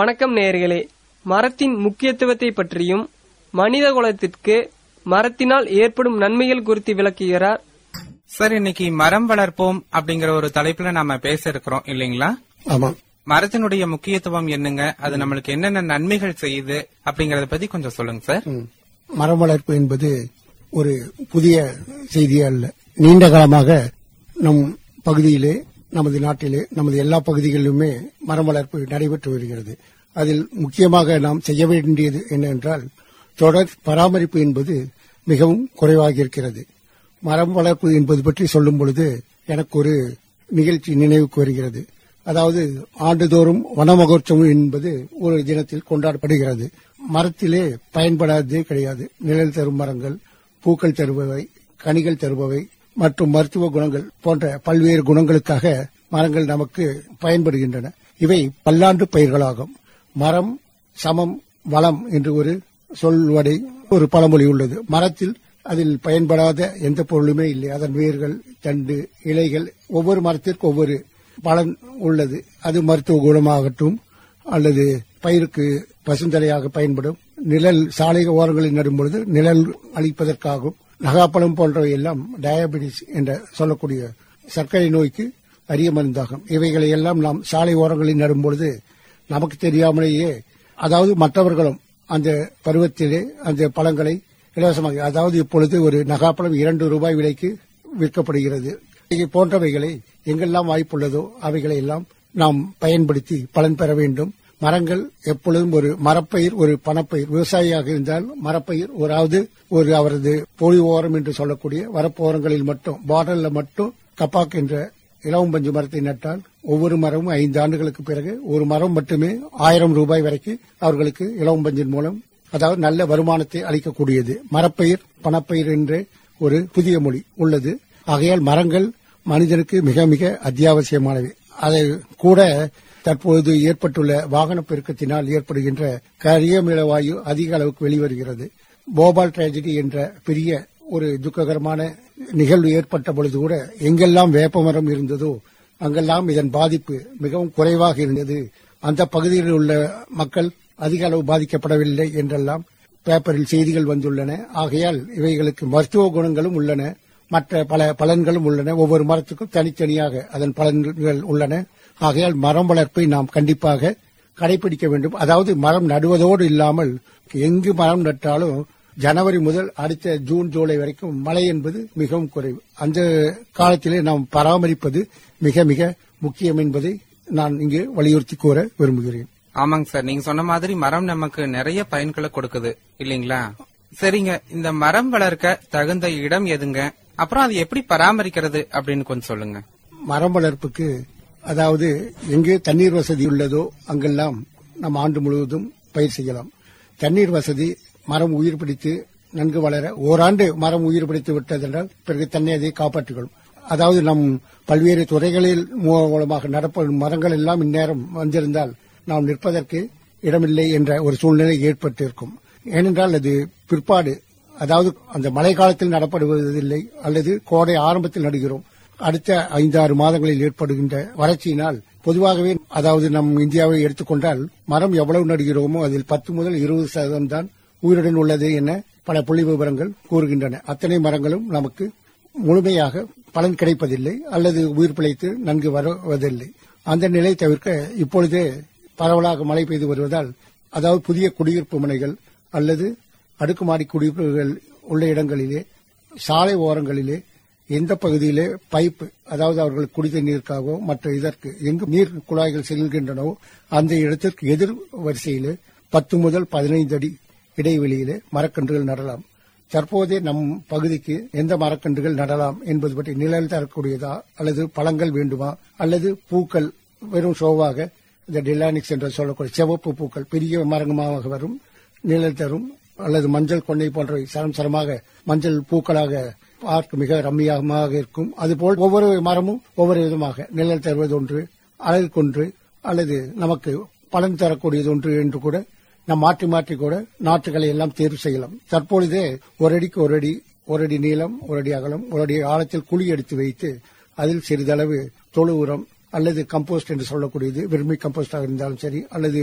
வணக்கம் நேயர்களே மரத்தின் முக்கியத்துவத்தை பற்றியும் மனித குலத்திற்கு மரத்தினால் ஏற்படும் நன்மைகள் குறித்து விளக்குகிறார் சார் இன்னைக்கு மரம் வளர்ப்போம் அப்படிங்கிற ஒரு தலைப்புல நாம பேச இருக்கிறோம் இல்லைங்களா ஆமா மரத்தினுடைய முக்கியத்துவம் என்னங்க அது நம்மளுக்கு என்னென்ன நன்மைகள் செய்யுது அப்படிங்கறத பத்தி கொஞ்சம் சொல்லுங்க சார் ம். மரம் வளர்ப்பு என்பது ஒரு புதிய செய்தி அல்ல நீண்ட காலமாக நம் பகுதியிலே நமது நாட்டிலே நமது எல்லா பகுதிகளிலுமே மரம் வளர்ப்பு நடைபெற்று வருகிறது அதில் முக்கியமாக நாம் செய்ய வேண்டியது என்னவென்றால் தொடர் பராமரிப்பு என்பது மிகவும் குறைவாக இருக்கிறது மரம் வளர்ப்பு என்பது பற்றி சொல்லும் பொழுது எனக்கு ஒரு நிகழ்ச்சி நினைவுக்கு வருகிறது அதாவது ஆண்டுதோறும் வன மகோற்சவம் என்பது ஒரு தினத்தில் கொண்டாடப்படுகிறது மரத்திலே பயன்படாததே கிடையாது நிழல் தரும் மரங்கள் பூக்கள் தருபவை கனிகள் தருபவை மற்றும் மருத்துவ குணங்கள் போன்ற பல்வேறு குணங்களுக்காக மரங்கள் நமக்கு பயன்படுகின்றன இவை பல்லாண்டு பயிர்களாகும் மரம் சமம் வளம் என்று ஒரு சொல்வடை ஒரு பழமொழி உள்ளது மரத்தில் அதில் பயன்படாத எந்த பொருளுமே இல்லை அதன் வேர்கள் தண்டு இலைகள் ஒவ்வொரு மரத்திற்கு ஒவ்வொரு பலன் உள்ளது அது மருத்துவ குணமாகட்டும் அல்லது பயிருக்கு பசுந்தலையாக பயன்படும் நிழல் சாலை ஓரங்களில் நடும் பொழுது நிழல் அளிப்பதற்காகும் நகாப்பழம் போன்றவை எல்லாம் டயபெட்டிஸ் என்ற சொல்லக்கூடிய சர்க்கரை நோய்க்கு அரிய மருந்தாகும் இவைகளை எல்லாம் நாம் சாலை ஓரங்களில் நடும் பொழுது நமக்கு தெரியாமலேயே அதாவது மற்றவர்களும் அந்த பருவத்திலே அந்த பழங்களை இலவசமாக அதாவது இப்பொழுது ஒரு நகாப்பழம் இரண்டு ரூபாய் விலைக்கு விற்கப்படுகிறது இது போன்றவைகளை எங்கெல்லாம் வாய்ப்புள்ளதோ அவைகளை எல்லாம் நாம் பயன்படுத்தி பலன் பெற வேண்டும் மரங்கள் எப்பொழுதும் ஒரு மரப்பயிர் ஒரு பணப்பயிர் விவசாயியாக இருந்தால் மரப்பயிர் ஒராவது ஒரு அவரது பொலி ஓரம் என்று சொல்லக்கூடிய வரப்போரங்களில் மட்டும் பார்டர்ல மட்டும் கப்பாக் என்ற இலவம் பஞ்சு மரத்தை நட்டால் ஒவ்வொரு மரமும் ஐந்து ஆண்டுகளுக்கு பிறகு ஒரு மரம் மட்டுமே ஆயிரம் ரூபாய் வரைக்கும் அவர்களுக்கு இலவம் பஞ்சின் மூலம் அதாவது நல்ல வருமானத்தை அளிக்கக்கூடியது மரப்பயிர் பணப்பயிர் என்ற ஒரு புதிய மொழி உள்ளது ஆகையால் மரங்கள் மனிதனுக்கு மிக மிக அத்தியாவசியமானவை அதை கூட தற்பொழுது ஏற்பட்டுள்ள வாகன பெருக்கத்தினால் ஏற்படுகின்ற கரியமில வாயு அதிக அளவுக்கு வெளிவருகிறது போபால் டிராஜடி என்ற பெரிய ஒரு துக்ககரமான நிகழ்வு ஏற்பட்ட பொழுது கூட எங்கெல்லாம் வேப்பமரம் இருந்ததோ அங்கெல்லாம் இதன் பாதிப்பு மிகவும் குறைவாக இருந்தது அந்த பகுதியில் உள்ள மக்கள் அதிக அளவு பாதிக்கப்படவில்லை என்றெல்லாம் பேப்பரில் செய்திகள் வந்துள்ளன ஆகையால் இவைகளுக்கு மருத்துவ குணங்களும் உள்ளன மற்ற பல பலன்களும் உள்ளன ஒவ்வொரு மரத்துக்கும் தனித்தனியாக அதன் பலன்கள் உள்ளன ஆகையால் மரம் வளர்ப்பை நாம் கண்டிப்பாக கடைபிடிக்க வேண்டும் அதாவது மரம் நடுவதோடு இல்லாமல் எங்கு மரம் நட்டாலும் ஜனவரி முதல் அடுத்த ஜூன் ஜூலை வரைக்கும் மழை என்பது மிகவும் குறைவு அந்த காலத்திலே நாம் பராமரிப்பது மிக மிக முக்கியம் என்பதை நான் இங்கு வலியுறுத்தி கூற விரும்புகிறேன் ஆமாங்க சார் நீங்க சொன்ன மாதிரி மரம் நமக்கு நிறைய பயன்களை கொடுக்குது இல்லீங்களா சரிங்க இந்த மரம் வளர்க்க தகுந்த இடம் எதுங்க அப்புறம் அது எப்படி பராமரிக்கிறது அப்படின்னு கொஞ்சம் சொல்லுங்க மரம் வளர்ப்புக்கு அதாவது எங்கே தண்ணீர் வசதி உள்ளதோ அங்கெல்லாம் நாம் ஆண்டு முழுவதும் பயிர் செய்யலாம் தண்ணீர் வசதி மரம் உயிர் பிடித்து நன்கு வளர ஓராண்டு மரம் உயிர் பிடித்து விட்டதென்றால் பிறகு தன்னை அதை காப்பாற்றிக்கொள்ளும் அதாவது நம் பல்வேறு துறைகளில் மூலமாக நடப்படும் மரங்கள் எல்லாம் இந்நேரம் வந்திருந்தால் நாம் நிற்பதற்கு இடமில்லை என்ற ஒரு சூழ்நிலை ஏற்பட்டிருக்கும் ஏனென்றால் அது பிற்பாடு அதாவது அந்த மழை காலத்தில் நடப்படுவதில்லை அல்லது கோடை ஆரம்பத்தில் நடுகிறோம் அடுத்த ஐந்தாறு மாதங்களில் ஏற்படுகின்ற வறட்சியினால் பொதுவாகவே அதாவது நம் இந்தியாவை எடுத்துக்கொண்டால் மரம் எவ்வளவு நடுகிறோமோ அதில் பத்து முதல் இருபது சதவீதம் தான் உயிருடன் உள்ளது என பல புள்ளி விவரங்கள் கூறுகின்றன அத்தனை மரங்களும் நமக்கு முழுமையாக பலன் கிடைப்பதில்லை அல்லது உயிர் பிழைத்து நன்கு வருவதில்லை அந்த நிலை தவிர்க்க இப்பொழுதே பரவலாக மழை பெய்து வருவதால் அதாவது புதிய குடியிருப்பு மனைகள் அல்லது அடுக்குமாடி குடியிருப்புகள் உள்ள இடங்களிலே சாலை ஓரங்களிலே எந்த பகுதியிலே பைப் அதாவது அவர்கள் குடித நீருக்காகவோ மற்ற இதற்கு எங்கு நீர் குழாய்கள் செல்கின்றனவோ அந்த இடத்திற்கு எதிர் வரிசையிலே பத்து முதல் பதினைந்து அடி இடைவெளியிலே மரக்கன்றுகள் நடலாம் தற்போதே நம் பகுதிக்கு எந்த மரக்கன்றுகள் நடலாம் என்பது பற்றி நிழல் தரக்கூடியதா அல்லது பழங்கள் வேண்டுமா அல்லது பூக்கள் வெறும் ஷோவாக இந்த டிலானிக்ஸ் என்று சொல்லக்கூடிய சிவப்பு பூக்கள் பெரிய மரங்கமாக வரும் நிழல் தரும் அல்லது மஞ்சள் கொண்டை போன்றவை சரம் சரமாக மஞ்சள் பூக்களாக பார்க்க மிக ரம்மியமாக இருக்கும் அதுபோல் ஒவ்வொரு மரமும் ஒவ்வொரு விதமாக நிழல் தருவது ஒன்று அழகு கொன்று அல்லது நமக்கு பலன் தரக்கூடியது ஒன்று என்று கூட நாம் மாற்றி மாற்றி கூட நாற்றுகளை எல்லாம் தேர்வு செய்யலாம் தற்பொழுதே ஒரு அடிக்கு ஒரு அடி ஒரு அடி நீளம் ஒரு அடி அகலம் ஒரு அடி ஆழத்தில் குழி எடுத்து வைத்து அதில் சிறிதளவு தொழு உரம் அல்லது கம்போஸ்ட் என்று சொல்லக்கூடியது வெர்மி கம்போஸ்டாக இருந்தாலும் சரி அல்லது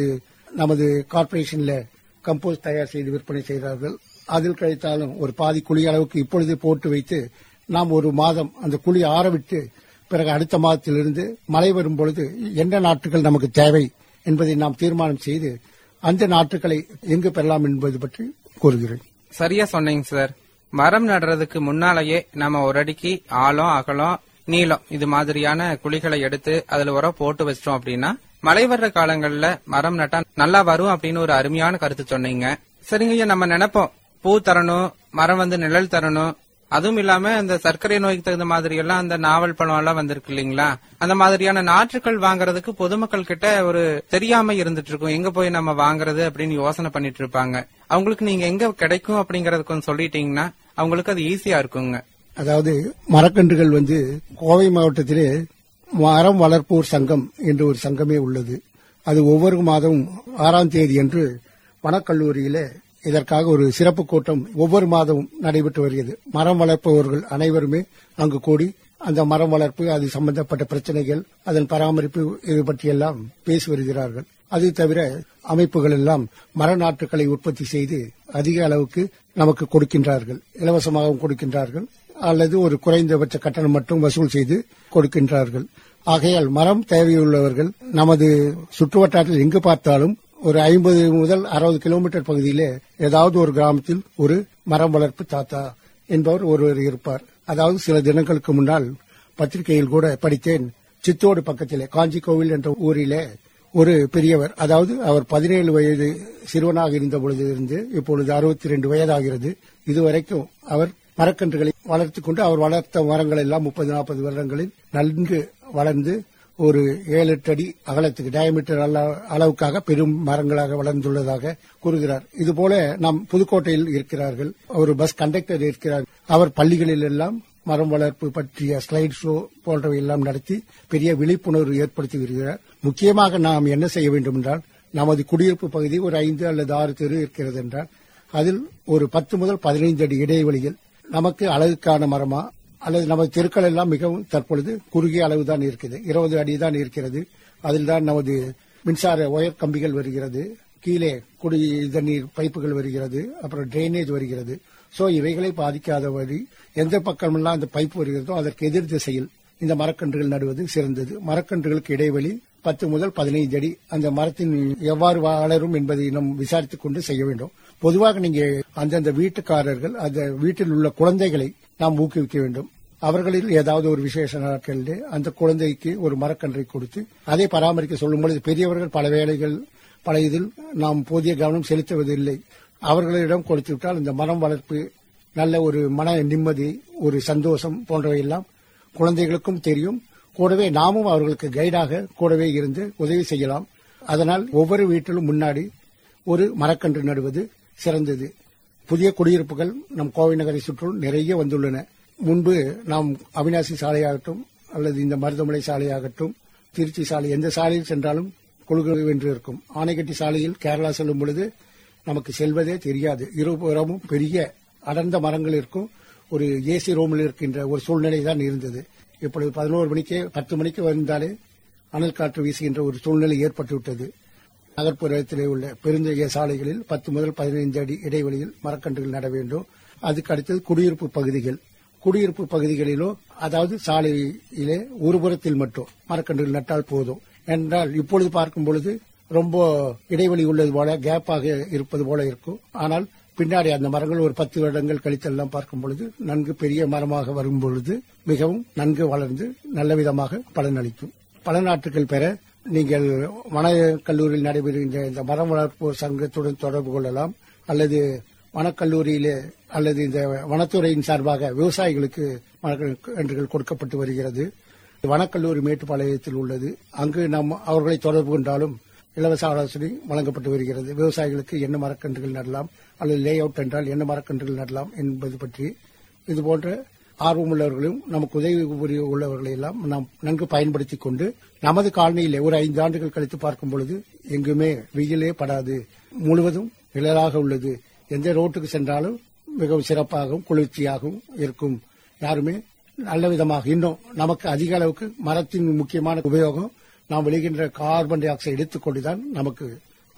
நமது கார்ப்பரேஷன்ல கம்போஸ்ட் தயார் செய்து விற்பனை செய்கிறார்கள் அதில் கிடைத்தாலும் ஒரு பாதி குழி அளவுக்கு இப்பொழுது போட்டு வைத்து நாம் ஒரு மாதம் அந்த குழி ஆறவிட்டு பிறகு அடுத்த மாதத்திலிருந்து மழை வரும் பொழுது எந்த நாற்றுகள் நமக்கு தேவை என்பதை நாம் தீர்மானம் செய்து அந்த நாற்றுகளை எங்கு பெறலாம் என்பது பற்றி கூறுகிறேன் சரியா சொன்னீங்க சார் மரம் நடுறதுக்கு முன்னாலேயே நம்ம ஒரு அடிக்கு ஆழம் அகலம் நீளம் இது மாதிரியான குழிகளை எடுத்து அதுல உரம் போட்டு வச்சிட்டோம் அப்படின்னா மழை வர்ற காலங்கள்ல மரம் நட்டா நல்லா வரும் அப்படின்னு ஒரு அருமையான கருத்து சொன்னீங்க சரிங்க ஐயா நம்ம நினைப்போம் பூ தரணும் மரம் வந்து நிழல் தரணும் அதுவும் இல்லாம இந்த சர்க்கரை நோய்க்கு தகுந்த மாதிரி எல்லாம் அந்த நாவல் பழம் எல்லாம் வந்திருக்கு இல்லைங்களா அந்த மாதிரியான நாற்றுக்கள் வாங்குறதுக்கு பொதுமக்கள் கிட்ட ஒரு தெரியாம இருந்துட்டு இருக்கும் எங்க போய் நம்ம வாங்குறது அப்படின்னு யோசனை பண்ணிட்டு இருப்பாங்க அவங்களுக்கு நீங்க எங்க கிடைக்கும் அப்படிங்கறது கொஞ்சம் சொல்லிட்டீங்கன்னா அவங்களுக்கு அது ஈஸியா இருக்குங்க அதாவது மரக்கன்றுகள் வந்து கோவை மாவட்டத்திலே மரம் வளர்ப்போர் சங்கம் என்று ஒரு சங்கமே உள்ளது அது ஒவ்வொரு மாதம் ஆறாம் தேதி அன்று வனக்கல்லூரியில இதற்காக ஒரு சிறப்பு கூட்டம் ஒவ்வொரு மாதமும் நடைபெற்று வருகிறது மரம் வளர்ப்பவர்கள் அனைவருமே அங்கு கூடி அந்த மரம் வளர்ப்பு அது சம்பந்தப்பட்ட பிரச்சனைகள் அதன் பராமரிப்பு இது பற்றியெல்லாம் பேசி வருகிறார்கள் அது தவிர அமைப்புகள் எல்லாம் மர நாற்றுகளை உற்பத்தி செய்து அதிக அளவுக்கு நமக்கு கொடுக்கின்றார்கள் இலவசமாகவும் கொடுக்கின்றார்கள் அல்லது ஒரு குறைந்தபட்ச கட்டணம் மட்டும் வசூல் செய்து கொடுக்கின்றார்கள் ஆகையால் மரம் தேவையுள்ளவர்கள் நமது சுற்றுவட்டாரத்தில் எங்கு பார்த்தாலும் ஒரு ஐம்பது முதல் அறுபது கிலோமீட்டர் பகுதியிலே ஏதாவது ஒரு கிராமத்தில் ஒரு மரம் வளர்ப்பு தாத்தா என்பவர் ஒருவர் இருப்பார் அதாவது சில தினங்களுக்கு முன்னால் பத்திரிகையில் கூட படித்தேன் சித்தோடு பக்கத்திலே காஞ்சி கோவில் என்ற ஊரிலே ஒரு பெரியவர் அதாவது அவர் பதினேழு வயது சிறுவனாக இருந்த பொழுது இருந்து இப்பொழுது அறுபத்தி ரெண்டு வயதாகிறது இதுவரைக்கும் அவர் மரக்கன்றுகளை வளர்த்துக் கொண்டு அவர் வளர்த்த மரங்கள் எல்லாம் முப்பது நாற்பது வருடங்களில் நன்கு வளர்ந்து ஒரு ஏழு எட்டு அடி அகலத்துக்கு டயமீட்டர் அளவுக்காக பெரும் மரங்களாக வளர்ந்துள்ளதாக கூறுகிறார் இதுபோல நாம் புதுக்கோட்டையில் இருக்கிறார்கள் ஒரு பஸ் கண்டக்டர் இருக்கிறார் அவர் பள்ளிகளில் எல்லாம் மரம் வளர்ப்பு பற்றிய ஸ்லைட் ஷோ போன்றவை எல்லாம் நடத்தி பெரிய விழிப்புணர்வு ஏற்படுத்தி வருகிறார் முக்கியமாக நாம் என்ன செய்ய வேண்டும் என்றால் நமது குடியிருப்பு பகுதி ஒரு ஐந்து அல்லது ஆறு தெரு இருக்கிறது என்றால் அதில் ஒரு பத்து முதல் பதினைந்து அடி இடைவெளியில் நமக்கு அழகுக்கான மரமா அல்லது நமது தெருக்கள் எல்லாம் மிகவும் தற்பொழுது குறுகிய அளவு தான் இருக்குது இருபது அடி தான் இருக்கிறது அதில் தான் நமது மின்சார ஒயர் கம்பிகள் வருகிறது கீழே குடி தண்ணீர் பைப்புகள் வருகிறது அப்புறம் டிரைனேஜ் வருகிறது சோ இவைகளை பாதிக்காத வழி எந்த பக்கமெல்லாம் அந்த பைப் வருகிறதோ அதற்கு எதிர் திசையில் இந்த மரக்கன்றுகள் நடுவது சிறந்தது மரக்கன்றுகளுக்கு இடைவெளி பத்து முதல் பதினைந்து அடி அந்த மரத்தின் எவ்வாறு வளரும் என்பதை நாம் விசாரித்துக் கொண்டு செய்ய வேண்டும் பொதுவாக நீங்க அந்தந்த வீட்டுக்காரர்கள் அந்த வீட்டில் உள்ள குழந்தைகளை நாம் ஊக்குவிக்க வேண்டும் அவர்களில் ஏதாவது ஒரு விசேஷ நாட்களிலே அந்த குழந்தைக்கு ஒரு மரக்கன்றை கொடுத்து அதை பராமரிக்க சொல்லும் பொழுது பெரியவர்கள் பல வேளைகள் பல இதில் நாம் போதிய கவனம் செலுத்துவதில்லை அவர்களிடம் கொடுத்து விட்டால் இந்த மரம் வளர்ப்பு நல்ல ஒரு மன நிம்மதி ஒரு சந்தோஷம் போன்றவையெல்லாம் குழந்தைகளுக்கும் தெரியும் கூடவே நாமும் அவர்களுக்கு கைடாக கூடவே இருந்து உதவி செய்யலாம் அதனால் ஒவ்வொரு வீட்டிலும் முன்னாடி ஒரு மரக்கன்று நடுவது சிறந்தது புதிய குடியிருப்புகள் நம் கோவை நகரை சுற்றும் நிறைய வந்துள்ளன முன்பு நாம் அவினாசி சாலையாகட்டும் அல்லது இந்த மருதமலை சாலையாகட்டும் திருச்சி சாலை எந்த சாலையில் சென்றாலும் குழுகுழு என்று இருக்கும் ஆனைக்கட்டி சாலையில் கேரளா செல்லும் பொழுது நமக்கு செல்வதே தெரியாது இருபுறமும் பெரிய அடர்ந்த மரங்கள் இருக்கும் ஒரு ஏசி ரூமில் இருக்கின்ற ஒரு சூழ்நிலை தான் இருந்தது இப்பொழுது பதினோரு மணிக்கே பத்து மணிக்கு வந்தாலே அனல் காற்று வீசுகின்ற ஒரு சூழ்நிலை ஏற்பட்டுவிட்டது நகர்ப்புறத்திலே உள்ள பெருந்தொகைய சாலைகளில் பத்து முதல் பதினைந்து அடி இடைவெளியில் மரக்கன்றுகள் நட வேண்டும் அதுக்கு அடுத்தது குடியிருப்பு பகுதிகள் குடியிருப்பு பகுதிகளிலோ அதாவது சாலையிலே ஒருபுறத்தில் மட்டும் மரக்கன்றுகள் நட்டால் போதும் என்றால் இப்பொழுது பார்க்கும் பொழுது ரொம்ப இடைவெளி உள்ளது போல கேப்பாக இருப்பது போல இருக்கும் ஆனால் பின்னாடி அந்த மரங்கள் ஒரு பத்து வருடங்கள் கழித்தெல்லாம் பார்க்கும் பொழுது நன்கு பெரிய மரமாக வரும் பொழுது மிகவும் நன்கு வளர்ந்து நல்ல விதமாக பலனளிக்கும் பல நாட்டுகள் பெற நீங்கள் வன கல்லூரியில் நடைபெறுகின்ற இந்த மரம் வளர்ப்பு சங்கத்துடன் தொடர்பு கொள்ளலாம் அல்லது வனக்கல்லூரியிலே அல்லது இந்த வனத்துறையின் சார்பாக விவசாயிகளுக்கு மரக்கன்றுகள் கொடுக்கப்பட்டு வருகிறது வனக்கல்லூரி மேட்டுப்பாளையத்தில் உள்ளது அங்கு நாம் அவர்களை தொடர்பு கொண்டாலும் இலவச ஆலோசனை வழங்கப்பட்டு வருகிறது விவசாயிகளுக்கு என்ன மரக்கன்றுகள் நடலாம் அல்லது லே அவுட் என்றால் என்ன மரக்கன்றுகள் நடலாம் என்பது பற்றி இதுபோன்ற ஆர்வமுள்ளவர்களும் நமக்கு உதவி புரிய உள்ளவர்களை எல்லாம் நாம் நன்கு பயன்படுத்திக் கொண்டு நமது காலனியிலே ஒரு ஐந்து ஆண்டுகள் கழித்து பார்க்கும் பொழுது எங்குமே வெயிலே படாது முழுவதும் நிழலாக உள்ளது எந்த ரோட்டுக்கு சென்றாலும் மிகவும் சிறப்பாகவும் குளிர்ச்சியாகவும் இருக்கும் யாருமே நல்ல விதமாக இன்னும் நமக்கு அதிக அளவுக்கு மரத்தின் முக்கியமான உபயோகம் நாம் வெளிகின்ற கார்பன் டை ஆக்சைடு எடுத்துக்கொண்டுதான் நமக்கு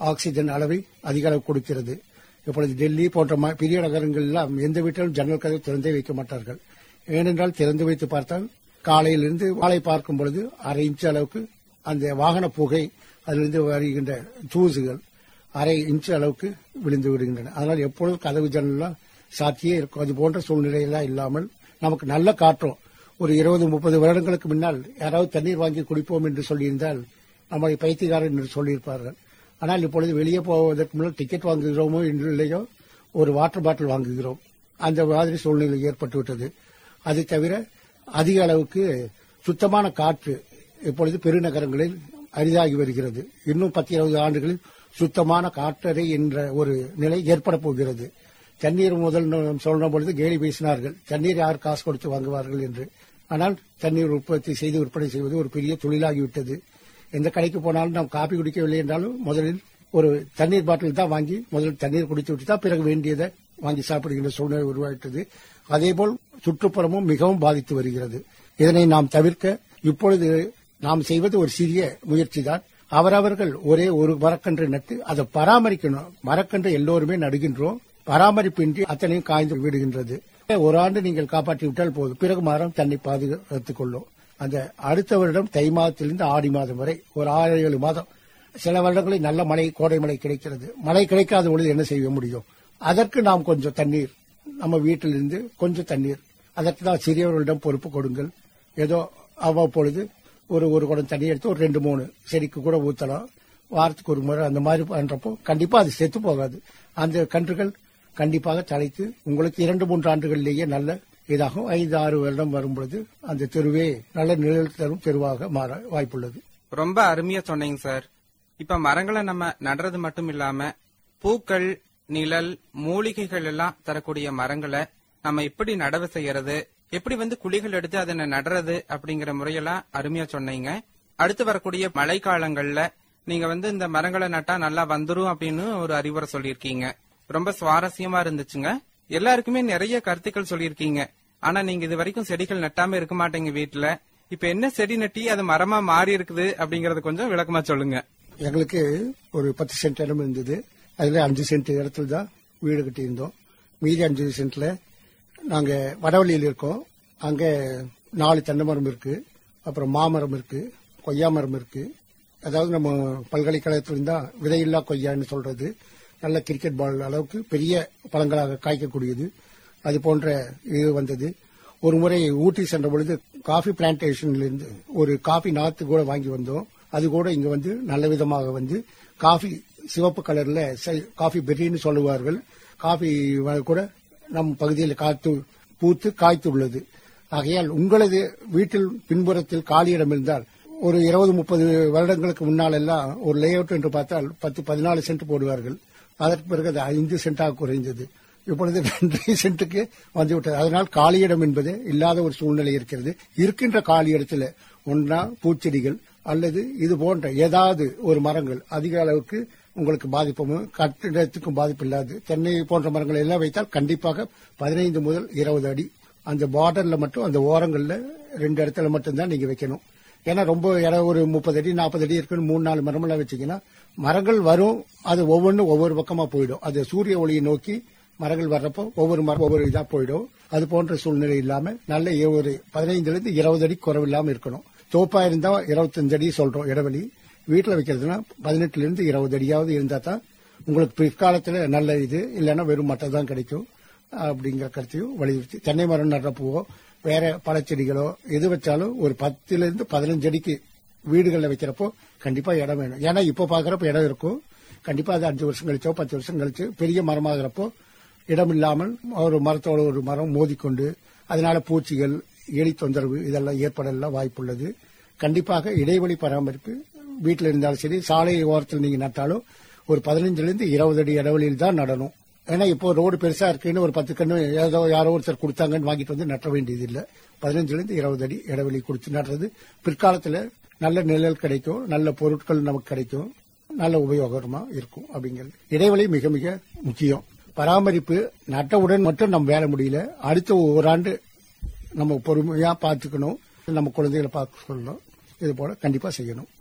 ஆக்சிஜன் அளவை அதிக அளவு கொடுக்கிறது இப்பொழுது டெல்லி போன்ற ம- பெரிய நகரங்கள் எல்லாம் எந்த வீட்டிலும் ஜன்னல் கதவு திறந்தே வைக்க மாட்டார்கள் ஏனென்றால் திறந்து வைத்து பார்த்தால் காலையிலிருந்து மாலை பார்க்கும் பொழுது அரை இன்ச் அளவுக்கு அந்த வாகன புகை அதிலிருந்து வருகின்ற தூசுகள் அரை இன்ச் அளவுக்கு விழுந்து விடுகின்றன அதனால் எப்பொழுதும் கதவு ஜன்னல்லாம் சாத்தியே இருக்கும் அது போன்ற சூழ்நிலையெல்லாம் இல்லாமல் நமக்கு நல்ல காற்றும் ஒரு இருபது முப்பது வருடங்களுக்கு முன்னால் யாராவது தண்ணீர் வாங்கி குடிப்போம் என்று சொல்லியிருந்தால் நம்மளை பைத்தியக்காரன் என்று சொல்லியிருப்பார்கள் ஆனால் இப்பொழுது வெளியே போவதற்கு முன்னால் டிக்கெட் வாங்குகிறோமோ என்று இல்லையோ ஒரு வாட்டர் பாட்டில் வாங்குகிறோம் அந்த மாதிரி சூழ்நிலை ஏற்பட்டுவிட்டது அதை தவிர அதிக அளவுக்கு சுத்தமான காற்று இப்பொழுது பெருநகரங்களில் அரிதாகி வருகிறது இன்னும் பத்து இருபது ஆண்டுகளில் சுத்தமான காற்றறை என்ற ஒரு நிலை ஏற்பட போகிறது தண்ணீர் முதல் நாம் சொன்ன பொழுது கேலி பேசினார்கள் தண்ணீர் யார் காசு கொடுத்து வாங்குவார்கள் என்று ஆனால் தண்ணீர் உற்பத்தி செய்து விற்பனை செய்வது ஒரு பெரிய தொழிலாகிவிட்டது எந்த கடைக்கு போனாலும் நாம் காபி குடிக்கவில்லை என்றாலும் முதலில் ஒரு தண்ணீர் பாட்டில் தான் வாங்கி முதலில் தண்ணீர் குடித்து விட்டு தான் பிறகு வேண்டியதை வாங்கி சாப்பிடுகின்ற சூழ்நிலை உருவாயிட்டது அதேபோல் சுற்றுப்புறமும் மிகவும் பாதித்து வருகிறது இதனை நாம் தவிர்க்க இப்பொழுது நாம் செய்வது ஒரு சிறிய முயற்சி தான் அவரவர்கள் ஒரே ஒரு மரக்கன்று நட்டு அதை பராமரிக்கணும் மரக்கன்று எல்லோருமே நடுகின்றோம் பராமரிப்பின்றி அத்தனையும் காய்ந்து விடுகின்றது ஒரு ஆண்டு நீங்கள் காப்பாற்றி விட்டால் போதும் பிறகு மரம் தன்னை பாதுகாத்துக் கொள்ளும் அந்த அடுத்த வருடம் தை மாதத்திலிருந்து ஆடி மாதம் வரை ஒரு ஆறு ஏழு மாதம் சில வருடங்களில் நல்ல மழை கோடை மழை கிடைக்கிறது மழை கிடைக்காத பொழுது என்ன செய்ய முடியும் அதற்கு நாம் கொஞ்சம் தண்ணீர் நம்ம வீட்டிலிருந்து கொஞ்சம் தண்ணீர் அதற்கு தான் சிறியவர்களிடம் பொறுப்பு கொடுங்கள் ஏதோ அவ்வப்பொழுது ஒரு ஒரு குடம் தண்ணி எடுத்து ஒரு ரெண்டு மூணு செடிக்கு கூட ஊத்தலாம் வாரத்துக்கு ஒரு முறை அந்த மாதிரி பண்றப்போ கண்டிப்பா அது செத்து போகாது அந்த கன்றுகள் கண்டிப்பாக தலைத்து உங்களுக்கு இரண்டு மூன்று ஆண்டுகளிலேயே நல்ல இதாகும் ஐந்து ஆறு வருடம் வரும்பொழுது அந்த தெருவே நல்ல நிழல் தரும் தெருவாக மாற வாய்ப்புள்ளது ரொம்ப அருமையா சொன்னீங்க சார் இப்ப மரங்களை நம்ம நடுறது மட்டும் இல்லாம பூக்கள் நிழல் மூலிகைகள் எல்லாம் தரக்கூடிய மரங்களை நம்ம எப்படி நடவு செய்யறது எப்படி வந்து குழிகள் எடுத்து அதனை நடுறது அப்படிங்கிற முறையெல்லாம் அருமையா சொன்னீங்க அடுத்து வரக்கூடிய மழைக்காலங்கள்ல நீங்க வந்து இந்த மரங்களை நட்டா நல்லா வந்துரும் அப்படின்னு ஒரு அறிவுரை சொல்லியிருக்கீங்க ரொம்ப சுவாரஸ்யமா இருந்துச்சுங்க எல்லாருக்குமே நிறைய கருத்துக்கள் சொல்லியிருக்கீங்க ஆனா நீங்க இது வரைக்கும் செடிகள் நட்டாம இருக்க மாட்டீங்க வீட்டுல இப்ப என்ன செடி நட்டி அது மரமா மாறி இருக்குது அப்படிங்கறது கொஞ்சம் விளக்கமா சொல்லுங்க எங்களுக்கு ஒரு பத்து சென்ட் இடம் இருந்தது அதுல அஞ்சு சென்ட் இடத்துல தான் வீடு கட்டியிருந்தோம் மீதி அஞ்சு சென்ட்ல நாங்க வடவள்ளியில் இருக்கோம் அங்க நாலு தென்னை மரம் இருக்கு அப்புறம் மாமரம் இருக்கு கொய்யா மரம் இருக்கு அதாவது நம்ம பல்கலைக்கழகத்துல இருந்தா விதையில்லா கொய்யான்னு சொல்றது நல்ல கிரிக்கெட் பால் அளவுக்கு பெரிய பழங்களாக காய்க்கக்கூடியது அது போன்ற இது வந்தது ஒரு முறை ஊட்டி சென்ற பொழுது காஃபி பிளான்டேஷன்ல இருந்து ஒரு காஃபி நாத்து கூட வாங்கி வந்தோம் அது கூட இங்க வந்து நல்ல விதமாக வந்து காஃபி சிவப்பு கலர்ல செ- காஃபி பெர்ரின்னு சொல்லுவார்கள் காஃபி வ- கூட நம் பகுதியில் காத்து பூத்து காய்த்துள்ளது ஆகையால் உங்களது வீட்டில் பின்புறத்தில் காலியிடம் இருந்தால் ஒரு இருபது முப்பது வருடங்களுக்கு முன்னால் எல்லாம் ஒரு லே அவுட் என்று பார்த்தால் பத்து பதினாலு சென்ட் போடுவார்கள் அதற்கு பிறகு அது ஐந்து சென்டாக குறைந்தது இப்பொழுது ரெண்டரை சென்ட்டுக்கு வந்துவிட்டது அதனால் காலியிடம் என்பது இல்லாத ஒரு சூழ்நிலை இருக்கிறது இருக்கின்ற காலி இடத்துல ஒன்றா பூச்செடிகள் அல்லது இது போன்ற ஏதாவது ஒரு மரங்கள் அதிக அளவுக்கு உங்களுக்கு பாதிப்பும் கட்டிடத்துக்கும் பாதிப்பு இல்லாது தென்னை போன்ற மரங்கள் எல்லாம் வைத்தால் கண்டிப்பாக பதினைந்து முதல் இருபது அடி அந்த பார்டர்ல மட்டும் அந்த ஓரங்கள்ல ரெண்டு இடத்துல மட்டும்தான் நீங்க வைக்கணும் ஏன்னா ரொம்ப இடம் ஒரு முப்பது அடி நாற்பது அடி இருக்குன்னு மூணு நாலு மரமெல்லாம் வச்சீங்கன்னா மரங்கள் வரும் அது ஒவ்வொன்றும் ஒவ்வொரு பக்கமா போயிடும் அது சூரிய ஒளியை நோக்கி மரங்கள் வர்றப்போ ஒவ்வொரு மரம் ஒவ்வொரு இதா போயிடும் அது போன்ற சூழ்நிலை இல்லாம நல்ல ஏ- ஒரு பதினைந்துல இருந்து இருபது அடி குறைவில்லாம இருக்கணும் தோப்பா இருந்தா இருபத்தஞ்சு அடி சொல்றோம் இடைவெளி வீட்டுல வைக்கிறதுனா பதினெட்டுல இருந்து இருபது அடியாவது இருந்தா தான் உங்களுக்கு பிற்காலத்துல நல்ல இது இல்லைன்னா வெறும் மட்டை தான் கிடைக்கும் அப்படிங்கிற கருத்தையும் வலியுறுத்தி தென்னை மரம் நடுறப்போ வேற பழச்செடிகளோ எது வச்சாலும் ஒரு பத்துல இருந்து பதினஞ்சு அடிக்கு வீடுகள்ல வைக்கிறப்போ கண்டிப்பா இடம் வேணும் ஏன்னா இப்ப பாக்குறப்ப இடம் இருக்கும் கண்டிப்பா அது அஞ்சு வருஷம் கழிச்சோ பத்து வருஷம் கழிச்சு பெரிய மரமாகிறப்போ இடம் இல்லாமல் ஒரு மரத்தோட ஒரு மரம் மோதிக்கொண்டு அதனால பூச்சிகள் எலி தொந்தரவு இதெல்லாம் ஏற்படலாம் வாய்ப்புள்ளது கண்டிப்பாக இடைவெளி பராமரிப்பு வீட்டில் இருந்தாலும் சரி சாலை ஓரத்தில் நீங்க நட்டாலும் ஒரு பதினஞ்சுல இருந்து இருபது அடி இடைவெளியில் தான் நடணும் ஏன்னா இப்போ ரோடு பெருசா இருக்குன்னு ஒரு பத்து கண்ணு ஏதோ யாரோ ஒருத்தர் கொடுத்தாங்கன்னு வாங்கிட்டு வந்து நட்ட வேண்டியது இல்ல பதினஞ்சுல இருந்து இருபது அடி இடைவெளி கொடுத்து நடுறது பிற்காலத்துல நல்ல நிழல் கிடைக்கும் நல்ல பொருட்கள் நமக்கு கிடைக்கும் நல்ல உபயோகமா இருக்கும் அப்படிங்கிறது இடைவெளி மிக மிக முக்கியம் பராமரிப்பு நட்டவுடன் மட்டும் நம்ம வேலை முடியல அடுத்த ஓராண்டு நம்ம பொறுமையா பார்த்துக்கணும் நம்ம குழந்தைகளை பார்க்க சொல்லணும் இது போல கண்டிப்பா செய்யணும்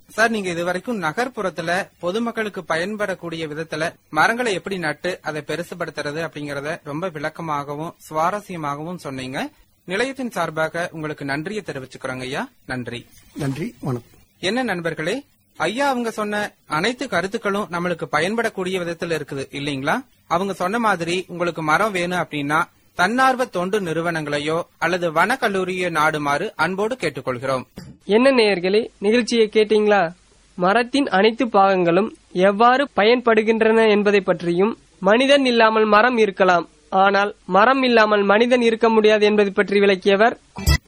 சார் நீங்க இதுவரைக்கும் நகர்ப்புறத்துல பொதுமக்களுக்கு பயன்படக்கூடிய விதத்துல மரங்களை எப்படி நட்டு அதை பெருசுபடுத்துறது அப்படிங்கறத ரொம்ப விளக்கமாகவும் சுவாரஸ்யமாகவும் சொன்னீங்க நிலையத்தின் சார்பாக உங்களுக்கு நன்றியை தெரிவிச்சுக்கிறோங்க ஐயா நன்றி நன்றி வணக்கம் என்ன நண்பர்களே ஐயா அவங்க சொன்ன அனைத்து கருத்துக்களும் நம்மளுக்கு பயன்படக்கூடிய விதத்துல இருக்குது இல்லீங்களா அவங்க சொன்ன மாதிரி உங்களுக்கு மரம் வேணும் அப்படின்னா தன்னார்வ தொண்டு நிறுவனங்களையோ அல்லது வன கல்லூரியோ நாடுமாறு அன்போடு கேட்டுக்கொள்கிறோம் என்ன நேயர்களே நிகழ்ச்சியை கேட்டீங்களா மரத்தின் அனைத்து பாகங்களும் எவ்வாறு பயன்படுகின்றன என்பதை பற்றியும் மனிதன் இல்லாமல் மரம் இருக்கலாம் ஆனால் மரம் இல்லாமல் மனிதன் இருக்க முடியாது என்பதை பற்றி விளக்கியவர்